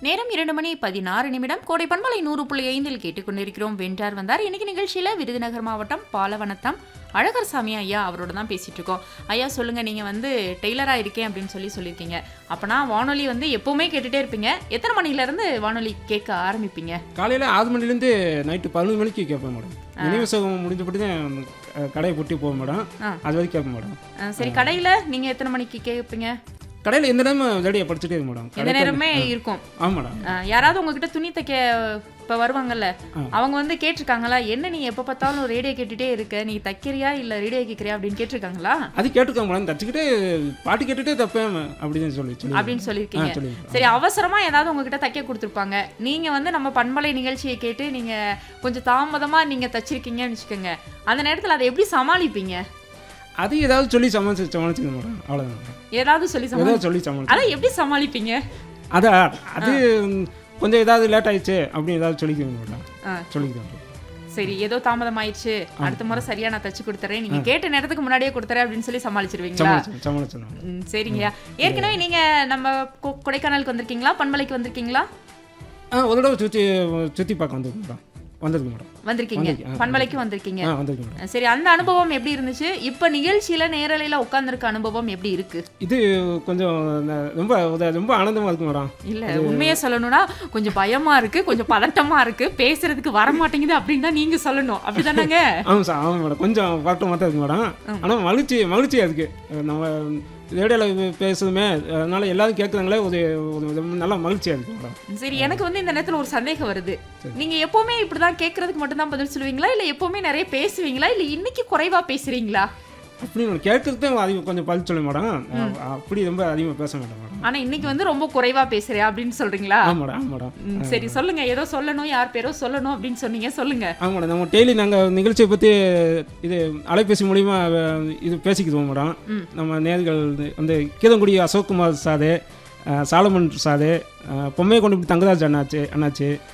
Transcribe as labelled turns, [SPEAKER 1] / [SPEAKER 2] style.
[SPEAKER 1] நேரம் இரண்டு மணி பதினாறு நிமிடம் கோடை பண்பலை நூறு புள்ளி ஐந்தில் கேட்டுக்கொண்டிருக்கிறோம் வென்றார் வந்தார் இன்னைக்கு நிகழ்ச்சியில விருதுநகர் மாவட்டம் பாலவனத்தம் அழகர் சாமி ஐயா அவரோட தான் பேசிட்டு இருக்கோம் ஐயா சொல்லுங்க நீங்க வந்து டெய்லரா இருக்கேன் அப்படின்னு சொல்லி சொல்லியிருக்கீங்க அப்பனா வானொலி வந்து எப்பவுமே கேட்டுட்டே இருப்பீங்க எத்தனை மணில இருந்து வானொலி கேட்க ஆரம்பிப்பீங்க
[SPEAKER 2] காலையில் ஆறு மணிலேருந்து நைட்டு பதினொன்று மணிக்கு கேட்பேன் மேடம் நினைவு சகம் முடிஞ்சபடி தான் அஹ், கடையை பூட்டி போக மேடம்
[SPEAKER 1] ஆ.
[SPEAKER 2] அது வரைக்கும் கேட்பேன் மேடம்
[SPEAKER 1] அஹ், சரி கடையில நீங்க எத்தனை மணிக்கு கேட்பீங்க
[SPEAKER 2] கடையில் எந்த நேரம் ரெடியாக படிச்சுட்டே இருக்கு மேடம்
[SPEAKER 1] எந்த நேரமே இருக்கும்
[SPEAKER 2] ஆமாம் மேடம்
[SPEAKER 1] அஹ், யாராவது உங்ககிட்ட துணி தைக்க இப்ப வருவாங்கல்ல
[SPEAKER 2] ஆ.
[SPEAKER 1] அவங்க வந்து கேட்டிருக்காங்களா என்ன நீ எப்ப பார்த்தாலும் ரேடியோ கேட்டுட்டே இருக்க நீ தைக்கிறியா இல்ல ரேடியோ கேட்கறியா அப்படின்னு கேட்டிருக்காங்களா
[SPEAKER 2] அது கேட்டுக்கோங்க மேடம் தச்சுக்கிட்டு பாட்டு கேட்டுட்டே தப்பேன் அப்படின்னு சொல்லி சொல்லி
[SPEAKER 1] அப்படின்னு சொல்லியிருக்கீங்க
[SPEAKER 2] ஆ, சொல்லியிருக்கேன்.
[SPEAKER 1] சரி அவசரமா ஏதாவது உங்ககிட்ட தைக்க கொடுத்துருப்பாங்க நீங்க வந்து நம்ம பண்பலை நிகழ்ச்சியை கேட்டு நீங்க கொஞ்சம் தாமதமா நீங்க தச்சிருக்கீங்கன்னு வச்சுக்கோங்க அந்த நேரத்துல அதை எப்படி சமாளிப்பீங்க
[SPEAKER 2] அது ஏதாவது சொல்லி சமாளிச்சு சமாளிச்சுக்கணும் மேடம் அவ்வளோதான் மேடம்
[SPEAKER 1] ஏதாவது சொல்லி சமாளி
[SPEAKER 2] ஏதாவது சொல்லி சமாளிச்சு
[SPEAKER 1] அதை எப்படி சமாளிப்பீங்க
[SPEAKER 2] அதான் அது கொஞ்சம் ஏதாவது லேட் ஆயிடுச்சு அப்படின்னு ஏதாவது சொல்லிக்கணும் மேடம்
[SPEAKER 1] ஆ.
[SPEAKER 2] சொல்லிக்கிறேன் மேடம்.
[SPEAKER 1] சரி ஏதோ தாமதம் ஆயிடுச்சு அடுத்த முறை சரியா நான் தச்சு கொடுத்துறேன் நீங்க கேட்ட நேரத்துக்கு முன்னாடியே கொடுத்துறேன் அப்படின்னு சொல்லி சமாளிச்சிருவீங்களா
[SPEAKER 2] சமாளிச்சு சமாளிச்சு மேடம்
[SPEAKER 1] ம், சரிங்கய்யா ஏற்கனவே நீங்க நம்ம கொ- கொடைக்கானலுக்கு வந்திருக்கீங்களா பண்பலைக்கு வந்திருக்கீங்களா
[SPEAKER 2] ஆ ஒரு தடவை சுற்றி சுற்றி பார்க்க வந்திருக்கு மேடம் வந்திருக்கு மேடம்
[SPEAKER 1] வந்திருக்கீங்க
[SPEAKER 2] வந்திருக்கேன்.
[SPEAKER 1] பண்பலைக்கு வந்திருக்கீங்க
[SPEAKER 2] ஆ வந்திருக்கு மேடம்
[SPEAKER 1] சரி அந்த அனுபவம் எப்படி இருந்துச்சு இப்ப நிகழ்ச்சியில நேரலையில உட்கார்ந்திருக்க அனுபவம் எப்படி இருக்கு
[SPEAKER 2] இது கொஞ்சம் ந- ரொம்ப ஒரு ரொம்ப ஆனந்தமாக இருக்கு மேடம்
[SPEAKER 1] இல்ல உண்மையா சொல்லணும்னா கொஞ்சம் பயமா இருக்கு கொஞ்சம் பதட்டமா இருக்கு பேசுறதுக்கு வர மாட்டேங்குது அப்படின்னு தான் நீங்க சொல்லணும் அப்படிதானங்க
[SPEAKER 2] ஆமாம் சார் ஆமாம் மேடம் கொஞ்சம் பதட்டமாக தான் இருக்கு மேடம் ஆனால் மகிழ்ச்சி மகிழ்ச்சியாக இருக்குது நம்ம ரேடியோவில் பேசுதுமே அதனால எல்லாரும் கேட்குறாங்களே ஒரு ஒரு ரொம்ப நல்ல மகிழ்ச்சியாக இருக்குது மேடம்
[SPEAKER 1] சரி எனக்கு வந்து இந்த நேரத்துல ஒரு சந்தேகம் வருது நீங்க எப்பவுமே இப்படிதான் கேட்கறதுக்கு மட்டும் தான் பதில் சொல்லுவீங்களா இல்ல எப்பவுமே நிறைய பேசுவீங்களா இல்ல இன்னைக்கு குறைவா பேசுறீங்களா
[SPEAKER 2] அப்படி நான் கேட்கறது தான் அதிகம் கொஞ்சம் பதில் சொல்ல மேடம் அப்படி ரொம்ப அதிகமாக பேச மாட்டேன் மேடம்
[SPEAKER 1] ஆனா இன்னைக்கு வந்து ரொம்ப குறைவா பேசுறேன் அப்படின்னு சொல்றீங்களா
[SPEAKER 2] ஆமாம் மேடம் ஆமாம் மேடம்
[SPEAKER 1] ம், சரி சொல்லுங்க ஏதோ சொல்லணும் யார் பேரோ சொல்லணும் அப்படின்னு சொன்னீங்க சொல்லுங்க
[SPEAKER 2] ஆமாம் மேடம் நம்ம டெய்லி நாங்கள் நிகழ்ச்சியை பற்றி இது அலைபேசி மூலிமா அஹ், இது பேசிக்குவோம் மேடம்
[SPEAKER 1] ம்.
[SPEAKER 2] நம்ம நேர்கள் வந்து கீதங்குடி அசோக்குமார் சாது அஹ், சாலமன் சாது அஹ், பொம்மையை கொண்டு தங்கராஜ் அண்ணாச்சு அண்ணாச்சு